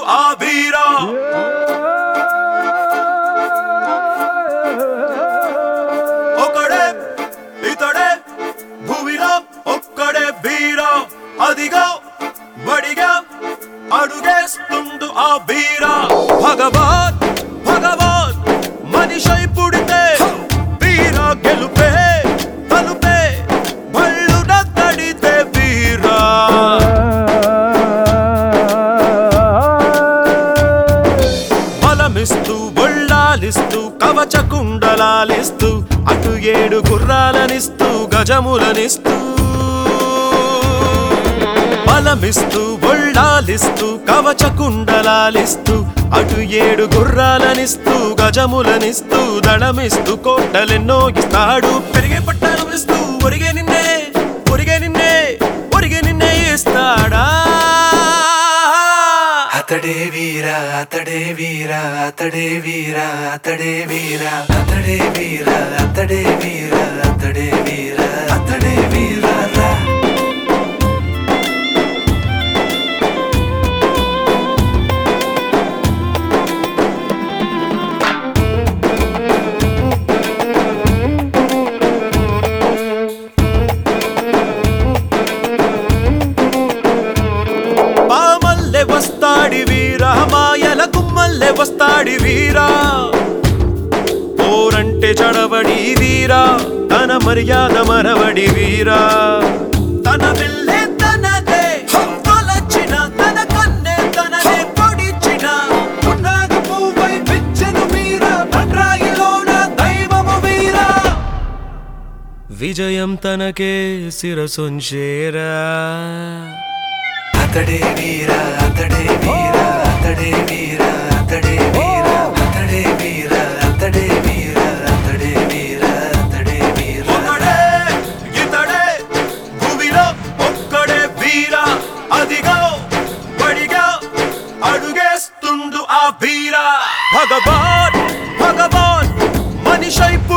ఆ వీరా ఒకడే ఇతడే భూమిలో ఒక్కడే వీరా అదిగా బడిగా అడుగేస్తుండు ఆ వీరా భగవాన్ భగవాన్ మనిషై పుడితే వీరా గెలుపే తలుపే బళ్ళున తడితే వీరా బలమిస్తూ బొళ్ళాలిస్తూ కవచ కుండలాలిస్తూ అటు ఏడు గుర్రాలనిస్తూ గజములనిస్తూ బలమిస్తూ బొళ్ళాలిస్తూ కవచ కుండలాలిస్తూ అటు ఏడు గుర్రాలనిస్తూ గజములనిస్తూ దళమిస్తూ కోటలెన్నో ఇస్తాడు పెరిగే పట్టాలు ఇస్తూ ఒరిగే నిన్నే ఒరిగే నిన్నే ఒరిగే నిన్నే ఇస్తాడా అతడే వీరా అతడే వీరా అతడే వీరా అతడే వీరా అతడే వీరా అతడే వీరా అతడే వీరా అతడే వీరా రా. పామల్లె వస్తాడి వీరా మాయల గుమ్మల్లె వస్తాడి వీరా పోరంటే చడవడి వీరా తన మర్యాద మరవడి వీరా తన వెళ్ళే తనదే తొలచిన తన కన్నే తననే పొడిచిన పున్నాగ పువ్వై పిచ్చెను వీరా బండ్రాయిలోన దైవము వీరా విజయం తనకే శిరసొంచేరా అతడే వీరా అతడే వీరా అతడే వీరా అతడే వీరా అతడే వీరా అతడే వీరా అతడే వీరా అతడే వీరా ఒకడే ఇతడే భూమిలో ఒక్కడే వీరా అదిగా బడిగా అడుగేస్తుండు ఆ వీరా భగవాన్ భగవాన్ మనిషై